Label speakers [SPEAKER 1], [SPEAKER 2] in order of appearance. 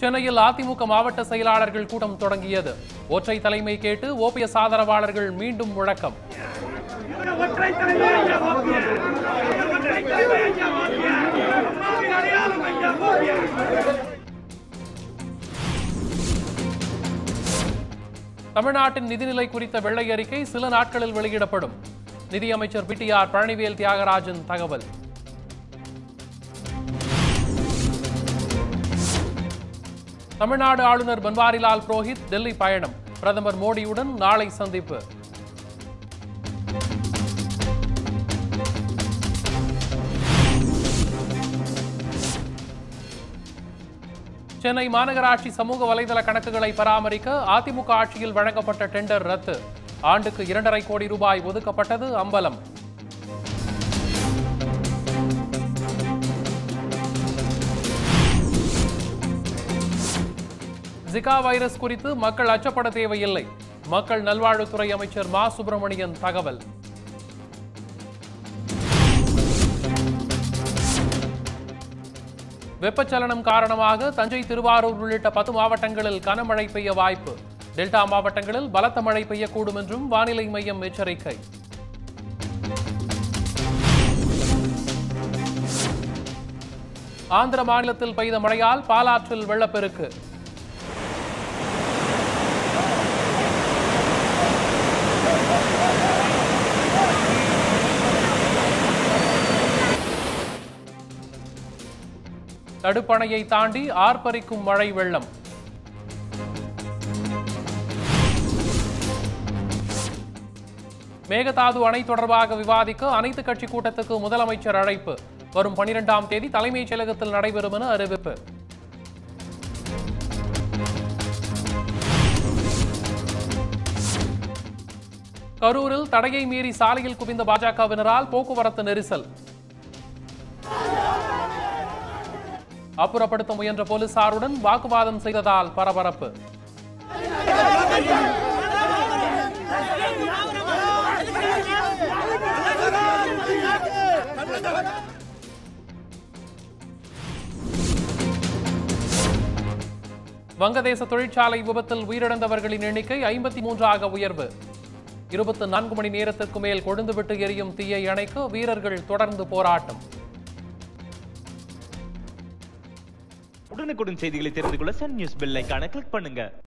[SPEAKER 1] சென்னையில் அதிமுக மாவட்ட செயலாளர்கள் கூட்டம் தொடங்கியது ஒற்றை தலைமை கேட்டு ஓபிஎஸ் ஆதரவாளர்கள் மீண்டும் முழக்கம்
[SPEAKER 2] ஒற்றை தலைமை ஐயா ஓபிஎஸ் ஒற்றை தலைமை ஐயா ஓபிஎஸ் அம்மாவின் அடையாளம் ஐயா ஓபிஎஸ்
[SPEAKER 1] தமிழ்நாட்டின் நிதிநிலை குறித்த வெள்ளை அறிக்கை சில நாட்களில் வெளியிடப்படும் நிதியமைச்சர் பிடிஆர் பழனிவேல் தியாகராஜன் தகவல் தமிழ்நாடு ஆளுநர் பன்வாரிலால் புரோஹித் டெல்லி பயணம் பிரதமர் மோடியுடன் நாளை சந்திப்பு சென்னை மாநகராட்சி சமூக வலைதள கணக்குகளை பராமரிக்க அதிமுக ஆட்சியில் வழங்கப்பட்ட டெண்டர் ரத்து ஆண்டுக்கு இரண்டரை கோடி ரூபாய் ஒதுக்கப்பட்டது அம்பலம் ஜிகா வைரஸ் குறித்து மக்கள் அச்சப்பட தேவையில்லை மக்கள் நல்வாழ்வுத்துறை அமைச்சர் மா சுப்பிரமணியன் தகவல் வெப்பச்சலனம் காரணமாக தஞ்சை திருவாரூர் உள்ளிட்ட பத்து மாவட்டங்களில் கனமழை பெய்ய வாய்ப்பு டெல்டா மாவட்டங்களில் பலத்த மழை பெய்யக்கூடும் என்றும் வானிலை மையம் எச்சரிக்கை ஆந்திர மாநிலத்தில் பெய்த மழையால் பாலாற்றில் வெள்ளப்பெருக்கு தடுப்பணையை தாண்டி ஆர்ப்பரிக்கும் மழை வெள்ளம் மேகதாது அணை தொடர்பாக விவாதிக்க அனைத்து கட்சி கூட்டத்துக்கு முதலமைச்சர் அழைப்பு வரும் பனிரெண்டாம் தேதி தலைமைச் செயலகத்தில் நடைபெறும் என அறிவிப்பு கரூரில் தடையை மீறி சாலையில் குவிந்த பாஜகவினரால் போக்குவரத்து நெரிசல் அப்புறப்படுத்த முயன்ற போலீசாருடன் வாக்குவாதம் செய்ததால் பரபரப்பு வங்கதேச தொழிற்சாலை விபத்தில் உயிரிழந்தவர்களின் எண்ணிக்கை ஐம்பத்தி மூன்றாக உயர்வு இருபத்தி நான்கு மணி நேரத்திற்கு மேல் கொழுந்துவிட்டு எரியும் தீயை அணைக்க வீரர்கள் தொடர்ந்து போராட்டம்
[SPEAKER 3] உடனுக்குடன் செய்திகளை தெரிந்து கொள்ள சன் நியூஸ் பெல் ஐகானை கிளிக் பண்ணுங்க